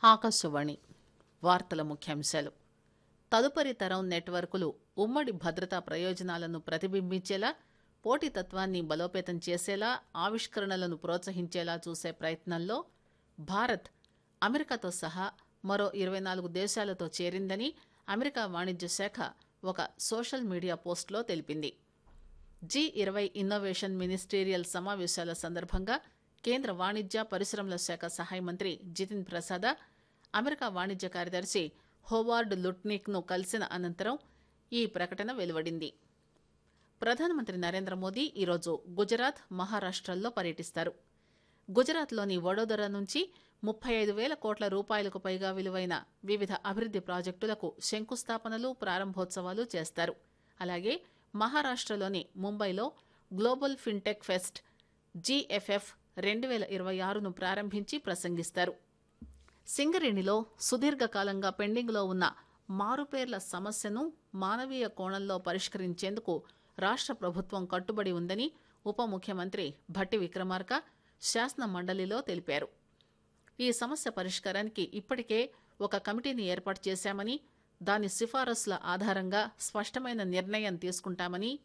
ఆకాశవాణి వార్తల ముఖ్యాంశాలు తదుపరి తరం నెట్వర్కులు ఉమ్మడి భద్రతా ప్రయోజనాలను ప్రతిబింబించేలా పోటీతత్వాన్ని బలోపేతం చేసేలా ఆవిష్కరణలను ప్రోత్సహించేలా చూసే ప్రయత్నంలో భారత్ అమెరికాతో సహా మరో ఇరవై నాలుగు దేశాలతో చేరిందని అమెరికా వాణిజ్య శాఖ ఒక సోషల్ మీడియా పోస్టులో తెలిపింది జీ ఇరవై ఇన్నోవేషన్ మినిస్టీరియల్ సమావేశాల సందర్భంగా కేంద్ర వాణిజ్య పరిశ్రమల శాఖ సహాయ మంత్రి జితిన్ ప్రసాద అమెరికా వాణిజ్య కార్యదర్శి హోవార్డ్ లుట్నిక్ ను కలిసిన అనంతరం ఈ ప్రకటన వెలువడింది ప్రధానమంత్రి నరేంద్ర మోదీ ఈరోజు గుజరాత్ మహారాష్టల్లో పర్యటిస్తారు గుజరాత్లోని వడోదర నుంచి ముప్పై ఐదు వేల కోట్ల రూపాయలకు పైగా విలువైన వివిధ అభివృద్ది ప్రాజెక్టులకు శంకుస్థాపనలు ప్రారంభోత్సవాలు చేస్తారు అలాగే మహారాష్టలోని ముంబైలో గ్లోబల్ ఫిన్టెక్ ఫెస్ట్ జీఎఫ్ఎఫ్ రెండు వేల ఇరవై ఆరును ప్రారంభించి ప్రసంగిస్తారు సింగరేణిలో సుదీర్ఘకాలంగా పెండింగ్లో ఉన్న మారుపేర్ల సమస్యను మానవీయ కోణంలో పరిష్కరించేందుకు రాష్ట్ర ప్రభుత్వం కట్టుబడి ఉందని ఉప ముఖ్యమంత్రి భట్టి విక్రమార్క శాసన మండలిలో తెలిపారు ఈ సమస్య పరిష్కారానికి ఇప్పటికే ఒక కమిటీని ఏర్పాటు చేశామని దాని సిఫారసుల ఆధారంగా స్పష్టమైన నిర్ణయం తీసుకుంటామని